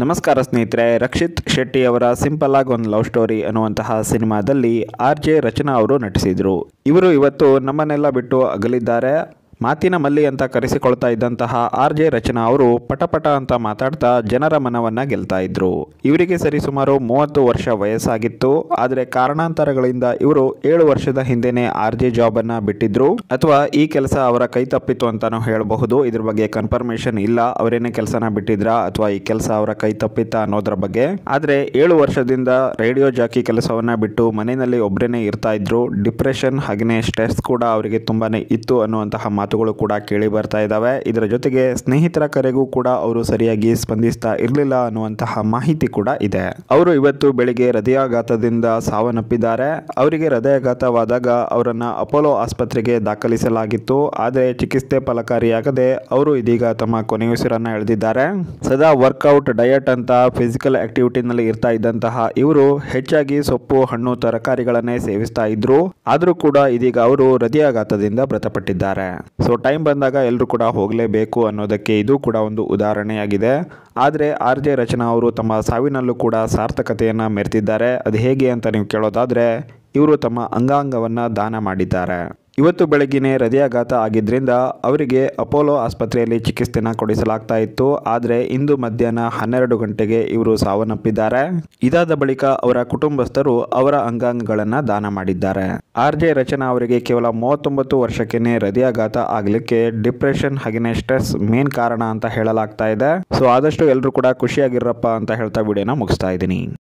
ನಮಸ್ಕಾರ ಸ್ನೇಹಿತರೆ ರಕ್ಷಿತ್ ಶೆಟ್ಟಿ ಅವರ ಸಿಂಪಲ್ ಆಗಿ ಒಂದು ಲವ್ ಸ್ಟೋರಿ ಅನ್ನುವಂತಹ ಸಿನಿಮಾದಲ್ಲಿ ಆರ್ ಜೆ ರಚನಾ ಅವರು ನಟಿಸಿದರು ಇವರು ಇವತ್ತು ನಮ್ಮನ್ನೆಲ್ಲ ಬಿಟ್ಟು ಅಗಲಿದ್ದಾರೆ ಮಾತಿನ ಮಲ್ಲಿ ಅಂತ ಕರೆಸಿಕೊಳ್ತಾ ಇದ್ದಂತಹ ಆರ್ ಜೆ ರಚನಾ ಅವರು ಪಟಪಟ ಅಂತ ಮಾತಾಡ್ತಾ ಜನರ ಮನವನ್ನ ಗೆಲ್ತಾ ಇದ್ರು ಇವರಿಗೆ ಸರಿಸುಮಾರು ಮೂವತ್ತು ವರ್ಷ ವಯಸ್ಸಾಗಿತ್ತು ಆದರೆ ಕಾರಣಾಂತರಗಳಿಂದ ಇವರು ಏಳು ವರ್ಷದ ಹಿಂದೆನೆ ಆರ್ ಜೆ ಜಾಬ್ ಅನ್ನ ಬಿಟ್ಟಿದ್ರು ಅಥವಾ ಈ ಕೆಲಸ ಅವರ ಕೈ ತಪ್ಪಿತ್ತು ಅಂತಾನು ಹೇಳಬಹುದು ಇದ್ರ ಬಗ್ಗೆ ಕನ್ಫರ್ಮೇಶನ್ ಇಲ್ಲ ಅವರೇನೇ ಕೆಲಸನ ಬಿಟ್ಟಿದ್ರಾ ಅಥವಾ ಈ ಕೆಲಸ ಅವರ ಕೈ ತಪ್ಪಿತ್ತ ಅನ್ನೋದ್ರ ಬಗ್ಗೆ ಆದ್ರೆ ಏಳು ವರ್ಷದಿಂದ ರೇಡಿಯೋ ಜಾಕಿ ಕೆಲಸವನ್ನ ಬಿಟ್ಟು ಮನೆಯಲ್ಲಿ ಒಬ್ಬರೇನೆ ಇರ್ತಾ ಇದ್ರು ಡಿಪ್ರೆಷನ್ ಹಾಗೆಯೇ ಸ್ಟ್ರೆಸ್ ಕೂಡ ಅವರಿಗೆ ತುಂಬಾನೇ ಇತ್ತು ಅನ್ನುವಂತಹ ಮಾತುಗಳು ಕೂಡ ಕೇಳಿ ಬರ್ತಾ ಇದ್ದಾವೆ ಇದರ ಜೊತೆಗೆ ಸ್ನೇಹಿತರ ಕರೆಗೂ ಕೂಡ ಅವರು ಸರಿಯಾಗಿ ಸ್ಪಂದಿಸ್ತಾ ಇರಲಿಲ್ಲ ಅನ್ನುವಂತಹ ಮಾಹಿತಿ ಕೂಡ ಇದೆ ಅವರು ಇವತ್ತು ಬೆಳಿಗ್ಗೆ ಹೃದಯಾಘಾತದಿಂದ ಸಾವನ್ನಪ್ಪಿದ್ದಾರೆ ಅವರಿಗೆ ಹೃದಯಾಘಾತವಾದಾಗ ಅವರನ್ನ ಅಪೋಲೋ ಆಸ್ಪತ್ರೆಗೆ ದಾಖಲಿಸಲಾಗಿತ್ತು ಆದರೆ ಚಿಕಿತ್ಸೆ ಫಲಕಾರಿಯಾಗದೆ ಅವರು ಇದೀಗ ತಮ್ಮ ಕೊನೆಯುಸಿರನ್ನ ಎಳೆದಿದ್ದಾರೆ ಸದಾ ವರ್ಕೌಟ್ ಡಯಟ್ ಅಂತ ಫಿಸಿಕಲ್ ಆಕ್ಟಿವಿಟಿನಲ್ಲಿ ಇರ್ತಾ ಇದ್ದಂತಹ ಇವರು ಹೆಚ್ಚಾಗಿ ಸೊಪ್ಪು ಹಣ್ಣು ತರಕಾರಿಗಳನ್ನೇ ಸೇವಿಸ್ತಾ ಇದ್ರು ಆದರೂ ಕೂಡ ಇದೀಗ ಅವರು ಹೃದಯಾಘಾತದಿಂದ ಮೃತಪಟ್ಟಿದ್ದಾರೆ ಸೊ ಟೈಮ್ ಬಂದಾಗ ಎಲ್ಲರೂ ಕೂಡ ಹೋಗಲೇಬೇಕು ಅನ್ನೋದಕ್ಕೆ ಇದು ಕೂಡ ಒಂದು ಉದಾಹರಣೆಯಾಗಿದೆ ಆದರೆ ಆರ್ ಜೆ ರಚನಾ ಅವರು ತಮ್ಮ ಸಾವಿನಲ್ಲೂ ಕೂಡ ಸಾರ್ಥಕತೆಯನ್ನು ಮೆರೆದಿದ್ದಾರೆ ಅದು ಹೇಗೆ ಅಂತ ನೀವು ಕೇಳೋದಾದರೆ ಇವರು ತಮ್ಮ ಅಂಗಾಂಗವನ್ನು ದಾನ ಮಾಡಿದ್ದಾರೆ ಇವತ್ತು ಬೆಳಗ್ಗಿನ ಹೃದಯಾಘಾತ ಆಗಿದ್ದರಿಂದ ಅವರಿಗೆ ಅಪೋಲೋ ಆಸ್ಪತ್ರೆಯಲ್ಲಿ ಚಿಕಿತ್ಸೆನ ಕೊಡಿಸಲಾಗ್ತಾ ಇತ್ತು ಆದರೆ ಇಂದು ಮಧ್ಯಾಹ್ನ ಹನ್ನೆರಡು ಗಂಟೆಗೆ ಇವರು ಸಾವನ್ನಪ್ಪಿದ್ದಾರೆ ಇದಾದ ಬಳಿಕ ಅವರ ಕುಟುಂಬಸ್ಥರು ಅವರ ಅಂಗಾಂಗಗಳನ್ನು ದಾನ ಮಾಡಿದ್ದಾರೆ ಆರ್ ಜೆ ರಚನಾ ಅವರಿಗೆ ಕೇವಲ ಮೂವತ್ತೊಂಬತ್ತು ವರ್ಷಕ್ಕೇನೆ ಹೃದಯಾಘಾತ ಆಗಲಿಕ್ಕೆ ಡಿಪ್ರೆಷನ್ ಹಾಗೆಯೇ ಸ್ಟ್ರೆಸ್ ಮೇನ್ ಕಾರಣ ಅಂತ ಹೇಳಲಾಗ್ತಾ ಇದೆ ಸೊ ಆದಷ್ಟು ಎಲ್ಲರೂ ಕೂಡ ಖುಷಿಯಾಗಿರಪ್ಪ ಅಂತ ಹೇಳ್ತಾ ವಿಡಿಯೋನ ಮುಗಿಸ್ತಾ ಇದ್ದೀನಿ